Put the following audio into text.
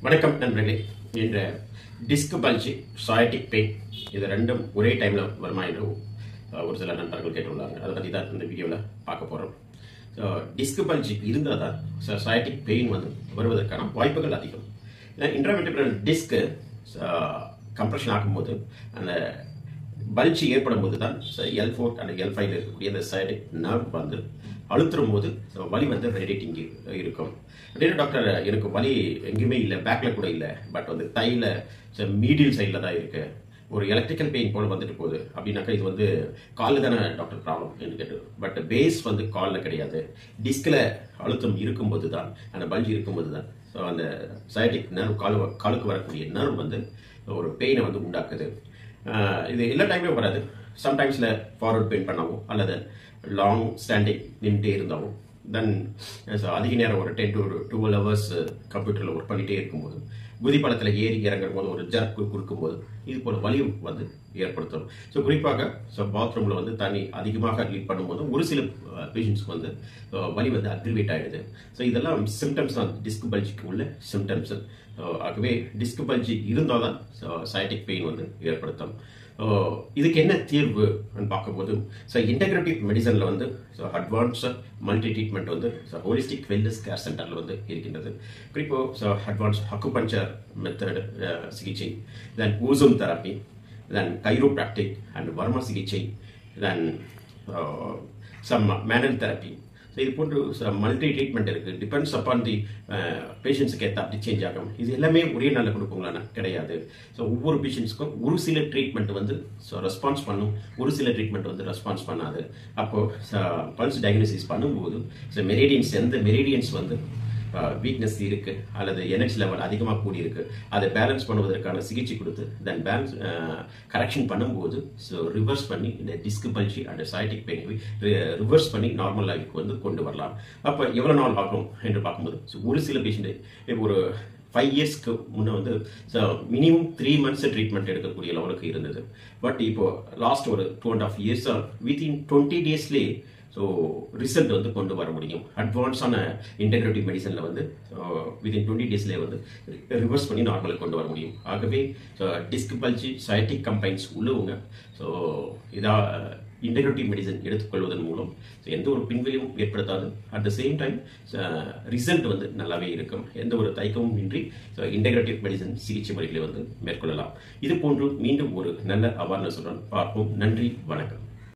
வணக்கம் நண்பர்களே என்ற டிஸ்க் பல்ஜி சாயட்டிக் பெயின் இது ரெண்டும் ஒரே டைமில் வருமா என்று அஹ், ஒரு சில நண்பர்கள் கேட்டுள்ளாங்க அதை பற்றி தான் இந்த வீடியோவில் பார்க்க போகிறோம் ஸோ டிஸ்க் பல்ஜி இருந்தால் தான் சாயட்டிக் பெயின் வந்து வருவதற்கான வாய்ப்புகள் அதிகம் இன்ட்ராமெட்ரிபிரல் டிஸ்க்கு கம்ப்ரெஷன் ஆகும்போது அந்த பல்ஜி ஏற்படும் போது தான் எல் ஃபோர் அண்ட் எல் ஃபைவ்ல இருக்கக்கூடிய அந்த சைடிக் நர்வ் வந்து அழுத்தும் போது so வலி வந்து ரேடியேட்டிங் இருக்கும் அப்படின்னு டாக்டர் எனக்கு வலி எங்கேயுமே இல்லை பேக்ல கூட இல்லை பட் வந்து தைல மீடியல் சைடில் தான் இருக்கு ஒரு எலக்ட்ரிக்கல் பெயின் போல வந்துட்டு போகுது அப்படின்னாக்கா இது வந்து காலில் தானே டாக்டர் ப்ராப்ளம் என்று கேட்டு பட் பேஸ் வந்து காலில் கிடையாது டிஸ்கில் அழுத்தம் இருக்கும்போது தான் அந்த பல்ஜி இருக்கும்போது தான் ஸோ அந்த சைடிக் நர்வ் காலு காலுக்கு வரக்கூடிய நர்வ் வந்து ஒரு பெயினை வந்து உண்டாக்குது ஆஹ் இது எல்லா டைம்லையும் வராது சம்டைம்ஸில் ஃபார்வர்ட் பெயின் பண்ணவும் அல்லது லாங் ஸ்டாண்டிங் நின்றுட்டே இருந்தாவும் தென் அதிக நேரம் ஒரு டென் டு டுவெல் ஹவர்ஸ் கம்ப்யூட்டரில் ஒர்க் பண்ணிகிட்டே இருக்கும்போது குதிப்படத்தில் ஏறி இறங்கும் போது ஒரு ஜர்க் கொடுக்கும்போது இது போல வலி வந்து ஏற்படுத்தும் ஸோ குறிப்பாக ஸோ பாத்ரூமில் வந்து தண்ணி அதிகமாக லீட் பண்ணும்போது ஒரு சில பேஷண்ட்ஸ்க்கு வந்து அஹ், வலி வந்து அக்ரிவேட் ஆகிடுது ஸோ இதெல்லாம் சிம்டம்ஸ் தான் டிஸ்க் பல்ஜிக்கு உள்ள சிம்டம்ஸ் ஆகவே டிஸ்க் பல்ஜி இருந்தால் தான் சைட்டிக் பெயின் வந்து ஏற்படுத்தும் ஸோ இதுக்கு என்ன தீர்வு பார்க்கும்போது ஸோ இன்டெகிரேட்டிவ் மெடிசனில் வந்து ஸோ அட்வான்ஸ் மல்டி ட்ரீட்மெண்ட் வந்து ஸோ ஹோலிஸ்டிக் வெல்னஸ் கேர் சென்டரில் வந்து இருக்கின்றது குறிப்பாக ஸோ அட்வான்ஸ் அக்குபஞ்சர் மெத்தட் சிகிச்சை then ozone therapy then chiropractic and வர்ம சிகிச்சை then some manual therapy so இது போன்று மல்டி ட்ரீட்மெண்ட் இருக்குது டிபெண்ட்ஸ் அப்பான் தி பேஷண்ட்ஸுக்கு ஏற்ற அப்படி சேஞ்ச் ஆகும் இது எல்லாமே ஒரே நாளில் கொடுப்போங்களான்னு கிடையாது ஸோ ஒவ்வொரு பேஷண்ட்ஸ்க்கும் ஒரு சில ட்ரீட்மெண்ட் வந்து ஸோ ரெஸ்பான்ஸ் பண்ணும் ஒரு சில ட்ரீட்மெண்ட் வந்து ரெஸ்பான்ஸ் பண்ணாது அப்போது பல்ஸ் டயக்னோசிஸ் பண்ணும்போது ஸோ மெரிடியன்ஸ் எந்த மெரிடியன்ஸ் வந்து வீக்னஸ் இருக்கு அல்லது எனர்ஜி லெவல் அதிகமாக கூடி இருக்கு அதை பேலன்ஸ் பண்ணுவதற்கான சிகிச்சை கொடுத்து தென் பேலன்ஸ் கரெக்ஷன் பண்ணும்போது ஸோ ரிவர்ஸ் பண்ணி இந்த disc bulge and sciatic pain reverse பண்ணி நார்மல் லைஃப்க்கு வந்து கொண்டு வரலாம் அப்போ எவ்வளோ நாள் ஆகும் என்று பார்க்கும்போது so ஒரு சில பேஷண்ட் ஒரு ஃபைவ் இயர்ஸ்க்கு முன்னே வந்து மினிமம் த்ரீ மந்த்ஸ் ட்ரீட்மெண்ட் எடுக்கக்கூடிய லெவலுக்கு இருந்தது பட் இப்போ லாஸ்ட் ஒரு டூ அண்ட் ஆஃப் இயர்ஸாக வித்தின் டுவெண்ட்டி டேஸ்லேயே ஸோ ரிசல்ட் வந்து கொண்டு வர முடியும் அட்வான்ஸான இன்டெகிரேட்டிவ் மெடிசனில் வந்து வித்தின் டுவெண்ட்டி டேஸ்லேயே வந்து ரிவர்ஸ் பண்ணி நார்மலுக்கு கொண்டு வர முடியும் ஆகவே டிஸ்க் பல்ஜி சைட்டிக் கம்பைன்ஸ் உள்ளவங்க ஸோ இதா இன்டெகிரேட்டிவ் மெடிசன் எடுத்துக்கொள்வதன் மூலம் so எந்த ஒரு பின்விளைவும் ஏற்படுத்தாது at the same time result வந்து நல்லாவே இருக்கும் எந்த ஒரு தயக்கமும் இன்றி இன்டெகிரேட்டிவ் மெடிசன் சிகிச்சை முறைகளை வந்து மேற்கொள்ளலாம் இது போன்று மீண்டும் ஒரு நல்ல அவேர்னஸ் உடன் பார்ப்போம் நன்றி வணக்கம்